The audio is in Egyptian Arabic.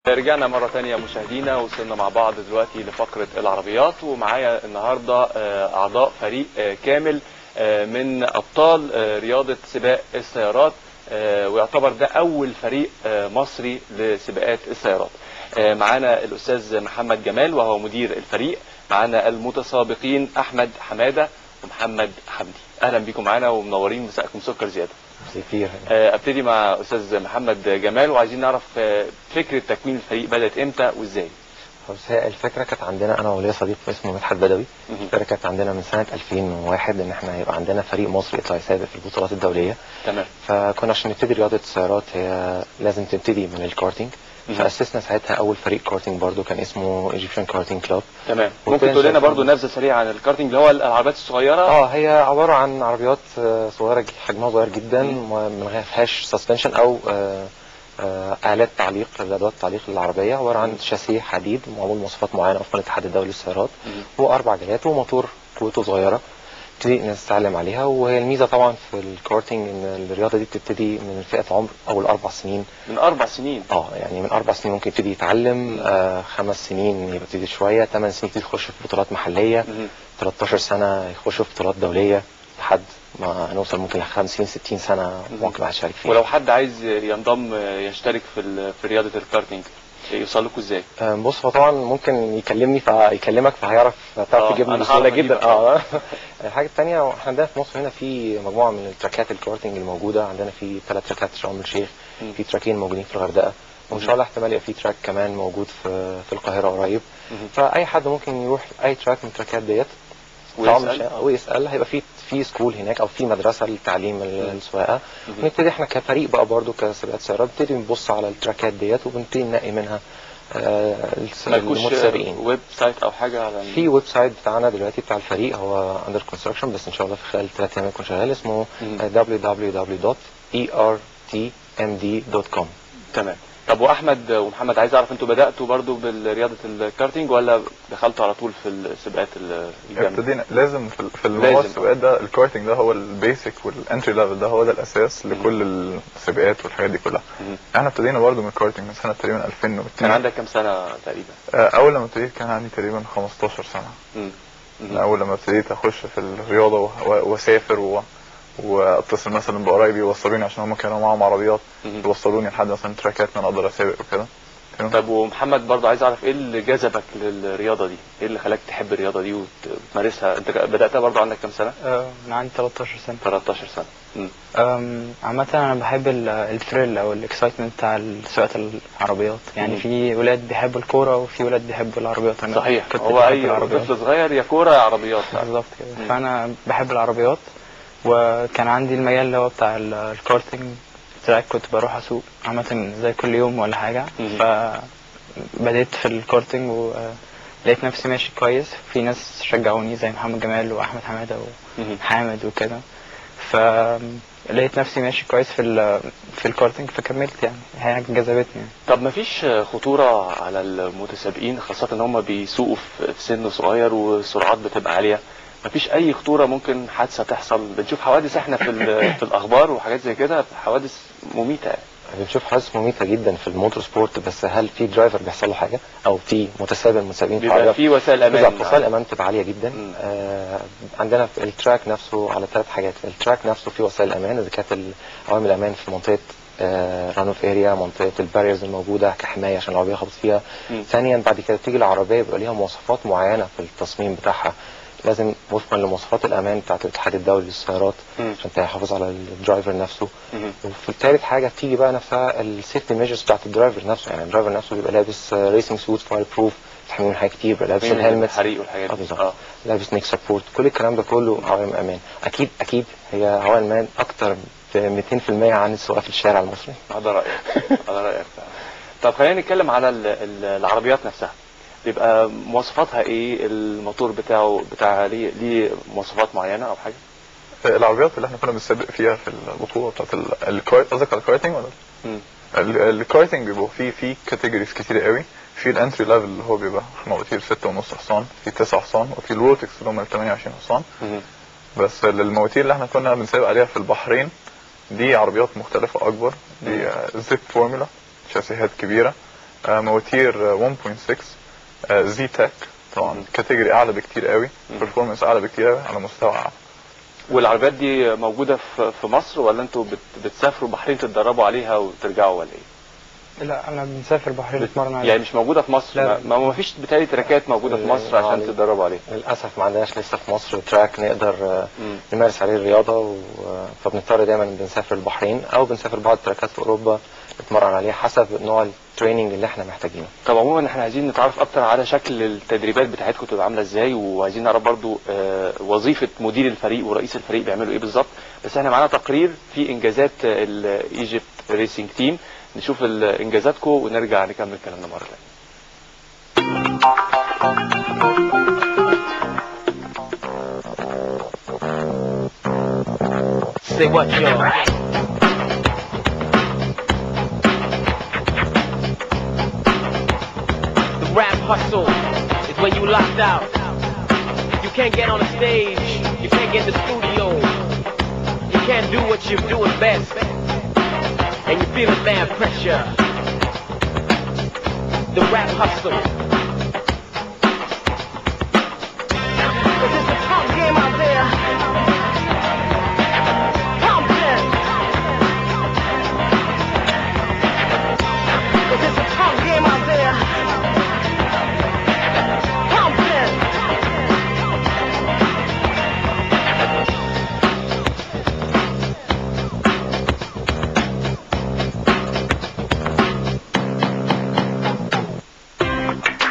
رجعنا مرة تانية مشاهدينا وصلنا مع بعض دلوقتي لفقرة العربيات ومعايا النهاردة آه، أعضاء فريق آه، كامل آه، من أبطال آه، رياضة سباق السيارات آه، ويعتبر ده أول فريق آه، مصري لسباقات السيارات آه، معانا الأستاذ محمد جمال وهو مدير الفريق معانا المتسابقين أحمد حمادة ومحمد حمدي أهلا بكم معانا ومنورين مساءكم سكر زيادة كتير آه، ابتدي مع استاذ محمد جمال وعايزين نعرف آه، فكره تكوين الفريق بدات امتى وازاي بس هي الفكره كانت عندنا انا وليا صديق اسمه مدحت بدوي مهم. الفكره كانت عندنا من سنه 2001 ان احنا يبقى عندنا فريق مصري يطلع يسابق في البطولات الدوليه تمام فكنا عشان نبتدي رياضه السيارات هي لازم تبتدي من الكارتينج مهم. فاسسنا ساعتها اول فريق كارتينج برضو كان اسمه ايجيبشن كارتينج كلاب تمام وكان ممكن تقول لنا شايفين- برضو نبذه سريعه عن الكارتنج اللي هو العربيات الصغيره اه هي عباره عن عربيات آه، صغيره ج- حجمها صغير جدا مم. ومن غير فيهاش سسبنشن او آه، آه، آلات تعليق الادوات التعليق للعربيه عباره عن شاسيه حديد معمول مواصفات معينه وفقا للاتحاد الدولي للسيارات مهم. واربع جلات وموتور قوته صغيره نبتدي نتعلم عليها وهي الميزه طبعا في الكارتينج ان الرياضه دي بتبتدي من فئه عمر اول اربع سنين من اربع سنين اه يعني من اربع سنين ممكن يبتدي يتعلم آه خمس سنين يبتدي شويه ثمان سنين يبتدي يخش في بطولات محليه مهم. 13 سنه يخشوا في بطولات دوليه لحد ما نوصل ممكن ل 50 60 سنه ممكن ما يشارك فيها ولو حد عايز ينضم آه، يشترك في ال- في رياضه الكارتنج يوصل لكم ازاي آه، بص هو طبعا ممكن يكلمني فيكلمك فهيعرف تعرف آه، تجيبني أنا بسهوله هعرف جدا أجيبك. اه الحاجه الثانيه احنا عندنا في مصر هنا في مجموعه من التراكات الكارتنج الموجوده عندنا في ثلاث تراكات في شرم الشيخ مم. في تراكين موجودين في الغردقه وان شاء الله احتمال يبقى في تراك كمان موجود في في القاهره قريب مهم. فاي حد ممكن يروح اي تراك من التراكات ديت ويسأل؟ طبعاً مش- ويسال هيبقى في في سكول هناك او في مدرسه لتعليم ال- مم. السواقه مهم. ونبتدي احنا كفريق بقى برضو كسباقات سيارات نبتدي نبص على التراكات ديت وبنبتدي ننقي منها آه، الس- مالكوش المتسابقين آه، ويب سايت او حاجه على ال- في ويب سايت بتاعنا دلوقتي بتاع الفريق هو اندر كونستراكشن بس ان شاء الله في خلال ثلاث ايام يكون شغال اسمه مم. www.ertmd.com تمام طب واحمد ومحمد عايز اعرف انتوا بداتوا برضو بالرياضه الكارتنج ولا دخلتوا على طول في السباقات ال- الجامده ابتدينا لازم في, في الموضوع لازم. السباقات ده الكارتنج ده هو البيسك والانتري ليفل ده هو ده الاساس لكل السباقات والحاجات دي كلها مهم. احنا ابتدينا برضه من الكارتنج من سنه تقريبا 2002 كان عندك كام سنه تقريبا آه، اول لما ابتديت كان عندي تقريبا 15 سنه مم. من اول لما ابتديت اخش في الرياضه و- و- واسافر و... واتصل مثلا بقرايبي يوصلوني عشان هم كانوا معاهم عربيات مهم. يوصلوني لحد مثلا تراكات ان انا اقدر اسابق وكده تمام؟ طب ومحمد برضه عايز اعرف ايه اللي جذبك للرياضه دي؟ ايه اللي خلاك تحب الرياضه دي وت- وتمارسها؟ انت بداتها برضه عندك كام سنه؟ آه، انا عندي 13 سنه 13 سنه. مم. أم، عامة أنا بحب ال- الثريل أو الإكسايتمنت بتاع سواقة العربيات يعني مم. في ولاد بيحبوا الكورة وفي ولاد بيحبوا العربيات أنا صحيح كنت هو بحب اي العربيات طفل صغير يا كوره يا عربيات فعلا. بالظبط كده مم. فأنا بحب العربيات وكان عندي المجال اللي هو بتاع ال- الكارتنج تراك كنت بروح أسوق عامة زي كل يوم ولا حاجة مم. فبدأت في الكارتنج ولقيت نفسي ماشي كويس في ناس شجعوني زي محمد جمال وأحمد حمادة مهم. وحامد وكده فلقيت نفسي ماشي كويس في ال- في الكارتنج فكملت يعني هي حاجة جذبتني يعني. طب ما فيش خطوره على المتسابقين خاصه ان هم بيسوقوا في في سن صغير والسرعات بتبقى عاليه ما فيش اي خطوره ممكن حادثه تحصل بنشوف حوادث احنا في ال- في الاخبار وحاجات زي كده حوادث مميته يعني. بنشوف حوادث مميته جدا في الموتور سبورت بس هل في درايفر بيحصل له حاجه او في متسابق متسابقين في بيبقى عربيات في وسائل امان بالظبط وسائل الامان بتبقى عاليه جدا مم. آه عندنا في التراك نفسه على ثلاث حاجات التراك نفسه فيه وسائل امان اذا كانت عوامل الامان في منطقه ران اوف اريا منطقه الباريرز الموجوده كحمايه عشان العربيه خبط فيها مم. ثانيا بعد كده بتيجي العربيه بيبقى ليها مواصفات معينه في التصميم بتاعها لازم وفقا لمواصفات الامان بتاعت الاتحاد الدولي للسيارات مم. عشان تحافظ على الدرايفر نفسه مهم. وفي الثالث حاجه بتيجي بقى نفسها السيفتي ميجرز بتاعت الدرايفر نفسه يعني الدرايفر نفسه بيبقى لابس ريسنج سوت فاير بروف تحميه من حاجات كتير بيبقى لابس من الهلمت الحريق والحاجات اه دي بالظبط اه لابس نيك سبورت كل الكلام ده كله عوامل امان اكيد اكيد هي عوامل امان اكتر ب 200% عن السواقه في الشارع المصري هذا رايك هذا رايك فعلا. طب خلينا نتكلم على ال- ال- العربيات نفسها بيبقى مواصفاتها ايه الموتور بتاعه بتاع ليه ليه مواصفات معينه او حاجه العربيات اللي احنا كنا بنسابق فيها في البطوله بتاعت ال- الكار- قصدك على الكارتنج ولا مم. ال- الكارتنج بيبقوا فيه فيه كاتيجوريز كتير قوي في الانتري ليفل اللي هو بيبقى مواتير 6 ونص حصان في 9 حصان وفي الروتكس اللي هم ال 28 حصان مم. بس المواتير اللي احنا كنا بنسابق عليها في البحرين دي عربيات مختلفة أكبر دي زيب فورمولا شاسيهات كبيرة آه، مواتير آه، 1.6 زي تك طبعا كاتيجوري اعلى بكتير قوي برفورمانس اعلى بكتير قوي على مستوى اعلى والعربيات دي موجوده في في مصر ولا انتوا بت- بتسافروا بحرين تتدربوا عليها وترجعوا ولا ايه؟ لا انا بنسافر بحرين نتمرن عليه يعني مش موجوده في مصر لا. ما, ما فيش بتهيألي تراكات موجوده في مصر آه، عشان عليك. تتدربوا عليها للاسف ما عندناش لسه في مصر تراك نقدر آه، مم. نمارس عليه الرياضه و... فبنضطر دايما بنسافر البحرين او بنسافر بعض التراكات في اوروبا نتمرن عليها حسب نوع التريننج اللي احنا محتاجينه طب عموما احنا عايزين نتعرف اكتر على شكل التدريبات بتاعتكم تبقى عامله ازاي وعايزين نعرف برضو آه، وظيفه مدير الفريق ورئيس الفريق بيعملوا ايه بالظبط بس احنا معانا تقرير في انجازات الايجيبت ريسنج تيم نشوف ال- انجازاتكم ونرجع نكمل كلامنا مره ثانيه Say what, yo? The rap hustle is when you locked out. You can't get on the stage. You can't get in the studio. You can't do what you're doing best. And you're feeling mad pressure. The rap hustle